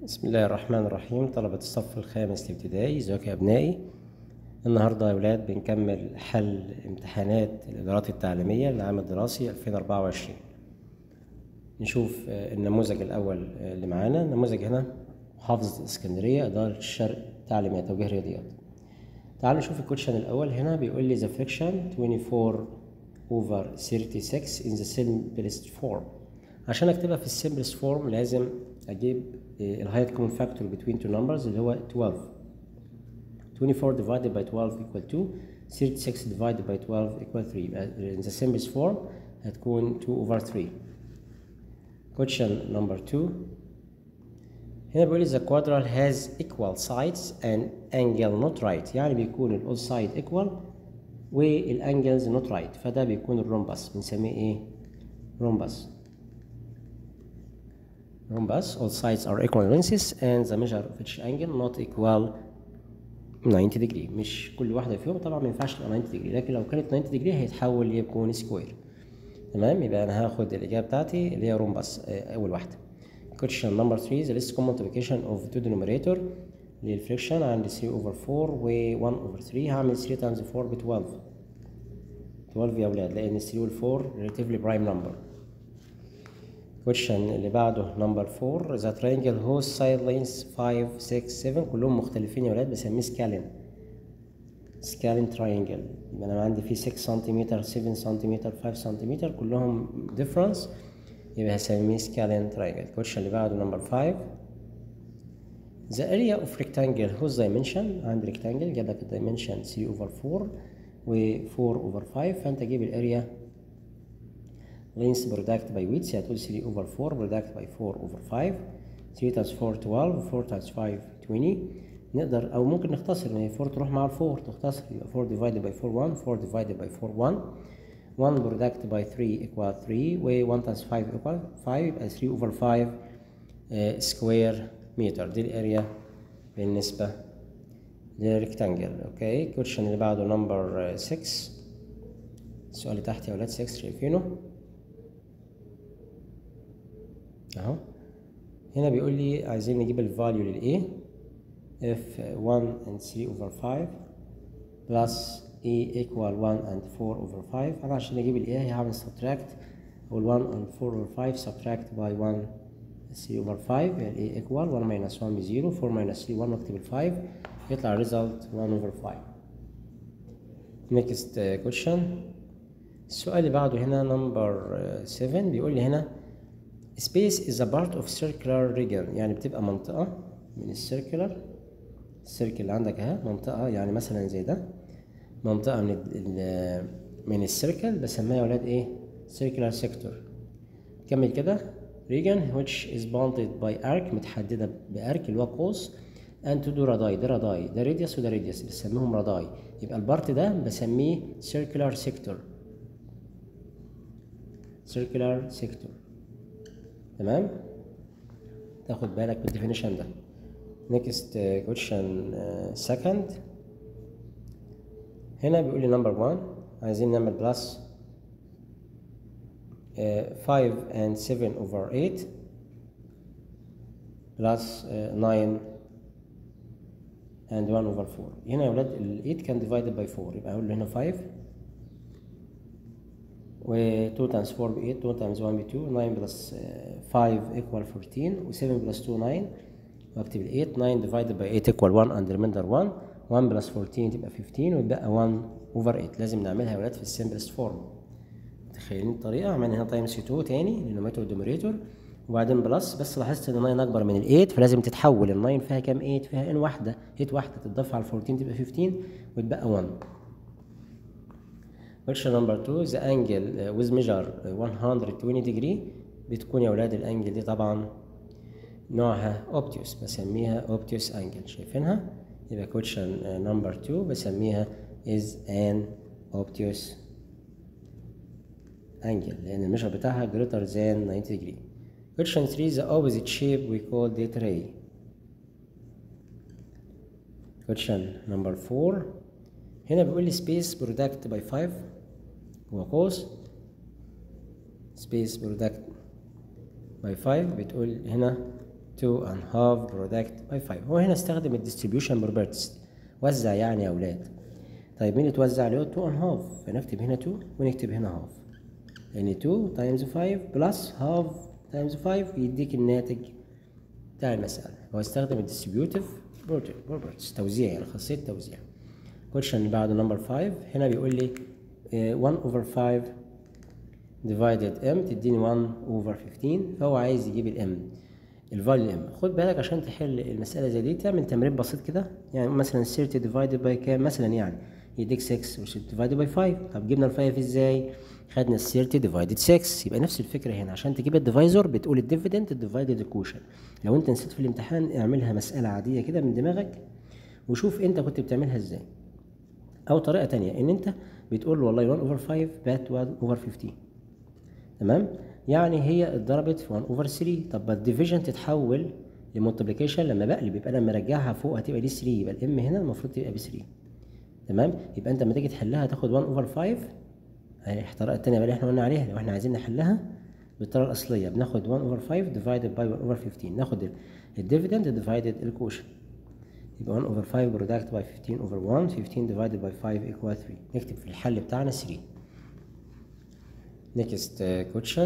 بسم الله الرحمن الرحيم طلبة الصف الخامس الابتدائي ازيكم يا ابنائي النهارده يا ولاد بنكمل حل امتحانات الادارات التعليمية للعام الدراسي 2024 نشوف آه، النموذج الاول آه، اللي معانا النموذج هنا محافظة اسكندرية ادارة الشرق التعليمية توجيه رياضيات تعالوا نشوف الكوتشن الاول هنا بيقول لي the friction 24 over 36 in the simplest form عشان اكتبها في السمبلست فورم لازم اجيب الهايت كومن فاكتور between two numbers اللي هو 12 24 divided by 12 equal 2 36 divided by 12 equal 3 يبقى in the simplest form هتكون 2 over 3 question number 2 هنا بيقول لي the quadral has equal sides and angle not right يعني بيكون ال all side equal والانجلز not right فده بيكون الرومبس بنسميه ايه رومبس rhombus all sides are equal lengths and the measure of each angle not equal 90 degree مش كل واحدة فيهم طبعا ما ينفعش تبقى 90 degree لكن لو كانت 90 degree هيتحول يكون سكوير تمام يبقى أنا هاخد الإجابة بتاعتي اللي هي رومبس أول واحدة question number 3 the least common multiplication of two denominator للفريكشن عندي 3 over 4 و 1 over 3 هعمل 3 times 4 ب 12 12 يا أولاد لأن 3 وال 4 relatively prime number question اللي بعده number 4 the triangle whose side lengths 5 6 7 كلهم مختلفين يا ولاد بسميه سكالين سكالين triangle يبقى انا عندي فيه 6 سنتيمتر 7 سنتيمتر 5 سنتيمتر كلهم difference يبقى هسميه سكالين triangle question اللي بعده number 5 the area of rectangle whose dimension عندي rectangle جاب لك الدايمنشن 3 over 4 و 4 over 5 فانت جيب الاريا length product by width هتقول 3 over 4 product by 4 over 5 3 times 4 12 4 times 5 20 نقدر او ممكن نختصر يعني 4 تروح مع ال 4 تختصر يبقى 4 divided by 4 1 4 divided by 4 1 1 product by 3 equal 3 و 1 times 5 equal 5 يبقى 3 over 5 uh, square meter دي الاريا بالنسبة للريكتانجل اوكي كويشن اللي بعده نمبر 6 السؤال اللي تحت يا ولاد 6 شايفينه اهو هنا بيقول لي عايزين نجيب الفاليو للايه if 1 and 3 over 5 plus a equal 1 and 4 over 5 انا عشان اجيب الايه هعمل subtract وال 1 and 4 over 5 subtract by 1 3 over 5 يعني a equal 1 minus 1 ب 0 4 minus 3 1 واكتب ال 5 يطلع result 1 over 5 next uh, question السؤال اللي بعده هنا number 7 بيقول لي هنا space is a part of circular region يعني بتبقى منطقة من السيركلر السيركل اللي عندك اهي منطقة يعني مثلا زي ده منطقة من ال من السيركل بسميها يا ولاد ايه circular sector كمل كده region which is bounded by arc متحددة بارك اللي هو قوس and to do راداي ده راداي ده راديوس وده راديوس بسميهم راداي يبقى البارت ده بسميه circular sector circular sector تمام تاخد بالك من الديفينيشن ده next uh, question uh, second هنا بيقول لي number 1 عايزين نعمل بلس uh, 5 and 7 over 8 plus uh, 9 and 1 over 4 هنا يا ولاد ال 8 كان divided by 4 يبقى اقول له هنا 5 و 2 times 4 ب 8 2 times 1 ب 2 9 plus 5 equal 14 و 7 plus 2 9 واكتب ال 8 9 divided by 8 equal 1 and remainder 1 1 plus 14 تبقى 15 ويبقى 1 over 8 لازم نعملها يا ولاد في السمبلست فورم متخيلين الطريقة عملنا هنا تايمز 2 تاني النوميتور والدوميريتور وبعدين بلس بس لاحظت ان 9 اكبر من ال 8 فلازم تتحول ال 9 فيها كام 8 فيها ان واحدة 8 واحدة تتضاف على ال 14 تبقى 15 وتبقى 1 question number 2 the angle uh, with measure uh, 120 degree بتكون يا ولاد الانجل دي طبعا نوعها obtuse بسميها obtuse angle شايفينها يبقى question uh, number 2 بسميها is an obtuse angle لان الميجر بتاعها greater than 90 degree question 3 the opposite shape we call it ray question number 4 هنا بيقول لي space product by 5 هو قوس space product by 5 بتقول هنا 2 and half product by 5 هو هنا استخدم الديستريبيوشن بروبرتيز وزع يعني يا اولاد طيب مين اللي توزع عليه 2 and half فنكتب هنا 2 ونكتب هنا half لان 2 تايمز 5 بلس half تايمز 5 يديك الناتج بتاع المسألة هو استخدم الديستريبيوتيف بروبرتيز توزيع يعني خاصية توزيع question اللي بعده نمبر 5 هنا بيقول لي آه، 1 over 5 divided m تديني 1 over 15 فهو عايز يجيب الام الفاليو الام خد بالك عشان تحل المسألة زي دي تعمل تمرين بسيط كده يعني مثلا 30 divided by كام مثلا يعني يديك 6 و 6 divided by 5 طب جبنا ال 5 ازاي؟ خدنا ال 30 divided 6 يبقى نفس الفكرة هنا عشان تجيب الديفايزر بتقول الديفيدنت divided الكوشن لو انت نسيت في الامتحان اعملها مسألة عادية كده من دماغك وشوف انت كنت بتعملها ازاي او طريقة تانية ان انت بتقول له والله 1 over 5 بات 1 over 15 تمام يعني هي اتضربت في 1 over 3 طب الديفيجن تتحول لمultiplication لما بقلب يبقى لما ارجعها فوق هتبقى دي 3 يبقى الام هنا المفروض تبقى ب 3 تمام يبقى انت لما تيجي تحلها تاخد 1 over 5 اهي الطريقه الثانيه بقى اللي احنا قلنا عليها لو احنا عايزين نحلها بالطريقه الاصليه بناخد 1 over 5 divided by 1 over 15 ناخد الديفيدند divided الكوشن يبقى 1 over 5 product by 15 over 1 15 divided by 5 equal 3 نكتب في الحل بتاعنا 3 next uh, question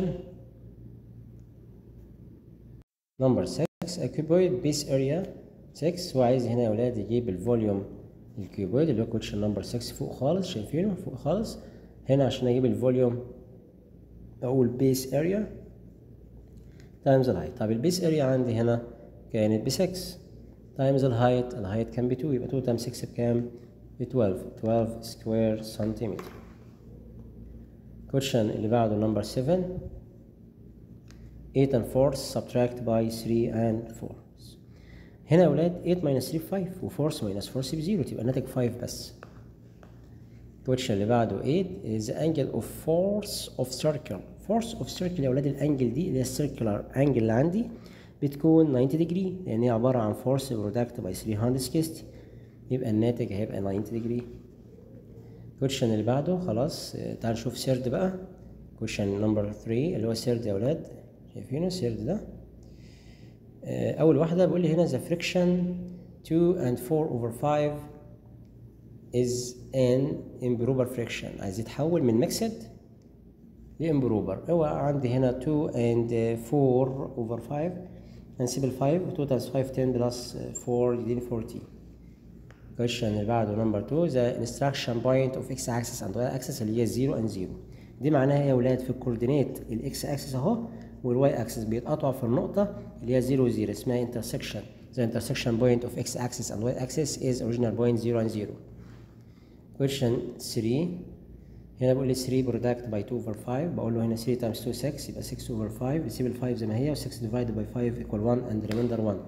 number 6 a cuboid base area 6 هو عايز هنا يا ولاد يجيب الفوليوم الكيوبويد اللي هو question number 6 فوق خالص شايفينه فوق خالص هنا عشان اجيب الفوليوم اقول base area times الهايت طب البيس اريا عندي هنا كانت ب 6 تايمز الهايت الهايت كان ب 2 يبقى 2 تايمز 6 بكام؟ ب 12 12 سكوير سنتيمتر question اللي بعده نمبر 7 8 and 4 subtract by 3 and 4 هنا يا ولاد 8 minus 3 5 و 4 minus 4 ب 0 تبقى الناتج 5 بس question اللي بعده 8 is the angle of force of circle force of circle يا ولاد الانجل دي اللي هي السيركلر انجل اللي عندي بتكون 90 degree لان هي عباره عن force product by 360 يبقى الناتج هيبقى 90 degree question اللي بعده خلاص آه، تعال نشوف سيرد بقى question number 3 اللي هو سيرد يا ولاد شايفينه سيرد ده آه، اول واحده بيقول لي هنا the friction 2 and 4 over 5 is an improper friction عايز يتحول من mixed لامبروبر هو عندي هنا 2 and 4 over 5 هنسيب ال 5 2 times 5 10 بلس 4 يديني 40 question اللي بعده نمبر 2 the instruction point of x axis and y axis اللي هي 0 and 0 دي معناها يا ولاد في الكوردينيت الاكس اكسس اهو والواي اكسس بيتقطعوا في النقطه اللي هي 0 0 اسمها intersection the intersection point of x axis and y axis is original point 0 and 0 question 3 هنا بقول لي 3 برودكت باي 2 over 5 بقول له هنا 3 times 2 6 يبقى 6 over 5 بسيب ال 5 زي ما هي و 6 divided by 5 equal 1 and remainder 1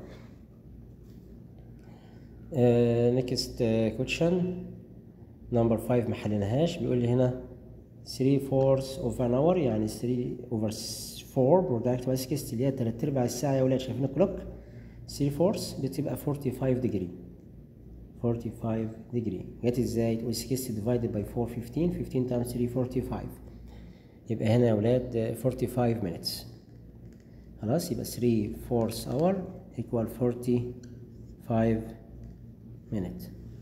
uh, next uh, question number 5 ما حليناهاش بيقول لي هنا 3 fourths of an hour يعني 3 over 4 برودكت باي 60 اللي هي 3 ارباع الساعه يا ولاد شايفين الكلوك 3 fourths بتبقى 45 degree 45 degree جت ازاي تقول 60 divided by 4 15 15 times 3 45 يبقى هنا يا ولاد 45 minutes خلاص يبقى 3 fourths hour equal 45 minutes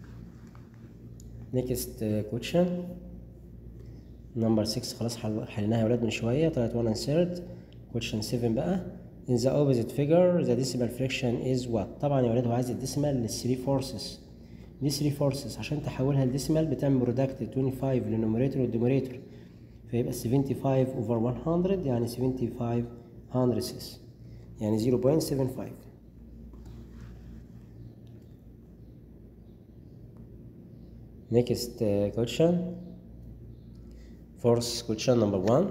next uh, question number 6 خلاص حل- حليناها يا ولاد من شوية طلعت 1 and third question 7 بقى in the opposite figure the decimal fraction is what طبعا يا ولاد هو عايز الديسيمال لل 3 forces دي 3 forces عشان تحولها لديسيمال بتعمل برودكت 25 للنوميريتور والديموريتور فيبقى 75 over 100 يعني 75 hundredths يعني 0.75 next uh, question Fourth question number one.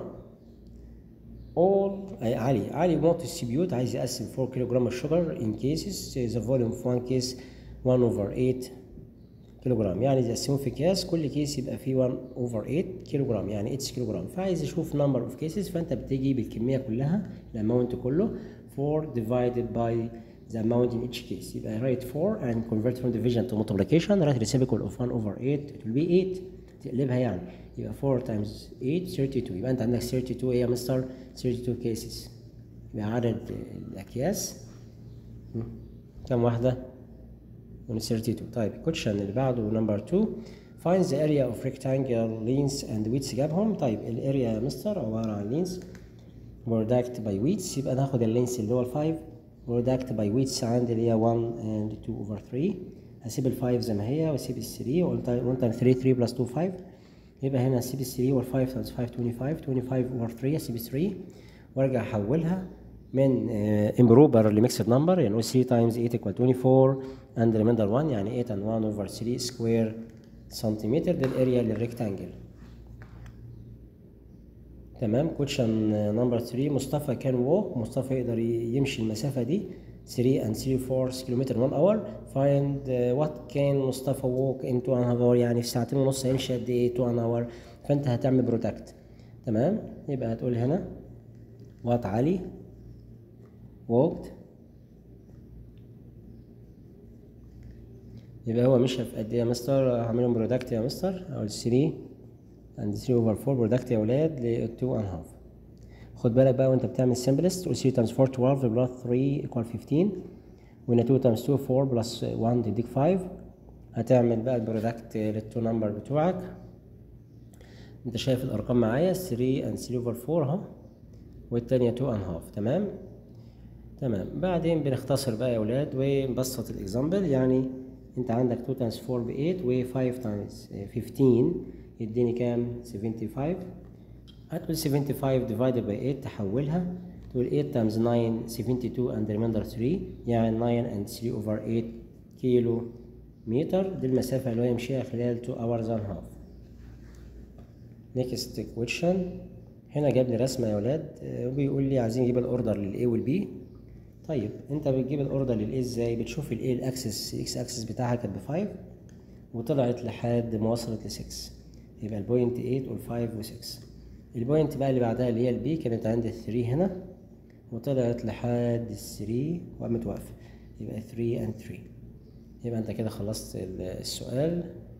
All أي علي علي want to distribute عايز يقسم 4 كيلو جرام الشجر in cases the volume of one case 1 over 8 كيلو جرام يعني يقسموه في اكياس كل كيس يبقى فيه 1 over 8 كيلو جرام يعني 8 كيلو جرام فعايز يشوف number of cases فانت بتيجي بالكميه كلها الاماونت كله 4 divided by the amount in each case يبقى write 4 and convert from division to multiplication write reciprocal of 1 over 8 it will be 8 تقلبها يعني يبقى 4 times 8 32 يبقى انت عندك 32 ايه يا مستر 32 cases يبقى عدد الاكياس كم واحدة؟ 32 طيب question اللي بعده number 2 find the area of rectangle lengths and widths جابهم طيب الاريا يا مستر عبارة عن lengths product by widths يبقى ناخد اللينس اللي هو ال 5 product by widths عندي اللي هي 1 and 2 over 3 هسيب ال 5 زي ما هي واسيب ال 3 وقلت 1 times 3 3 plus 2 5 يبقى هنا هسيب ال 3 وال 5 times 5 25 25 over 3 هسيب 3 وارجع احولها من امبروبر لميكسد نمبر يعني 3 times 8 equal 24 and remainder 1 يعني 8 and 1 over 3 سكوير سنتيمتر ده الاريا للريكتانجل تمام كوتشن نمبر 3 مصطفى كان ووك مصطفى يقدر يمشي المسافة دي 3 and 3 4 كيلومتر 1 اور find وات كان مصطفى ووك in 2 and hour يعني في ساعتين ونص هيمشي قد ايه 2 اور فانت هتعمل برودكت تمام يبقى هتقول هنا وات علي walked يبقى هو مشى في قد ايه يا مستر هعملهم برودكت يا مستر اقول 3 and 3 over 4 برودكت يا ولاد ل 2 and half خد بالك بقى وانت بتعمل simplest تقول 3 times 4 12 plus 3 equal 15 وهنا 2 times 2 4 plus 1 تديك 5 هتعمل بقى البرودكت للتو نمبر بتوعك انت شايف الارقام معايا 3 and 3 over 4 اهو والتانية 2 and half تمام تمام بعدين بنختصر بقى يا ولاد ونبسط الاكزامبل يعني انت عندك 2 times 4 ب 8 و 5 times 15 يديني كام 75 هتقول 75 divided by 8 تحولها تقول 8 times 9 72 and remainder 3 يعني 9 and 3 over 8 كيلو متر دي المسافة اللي هو يمشيها خلال 2 hours and half next question هنا جاب لي رسمة يا ولاد وبيقول لي عايزين نجيب الاوردر للاي والبي طيب انت بتجيب الاوردر للاي ازاي بتشوف الاي الاكسس الاكس اكسس بتاعها كانت ب 5 وطلعت لحد ما وصلت ل 6 يبقى البوينت 8 وال 5 و 6 البوينت بقى اللي بعدها اللي هي البي كانت عند 3 هنا وطلعت لحد 3 وقامت واقفه يبقى 3 and 3 يبقى انت كده خلصت السؤال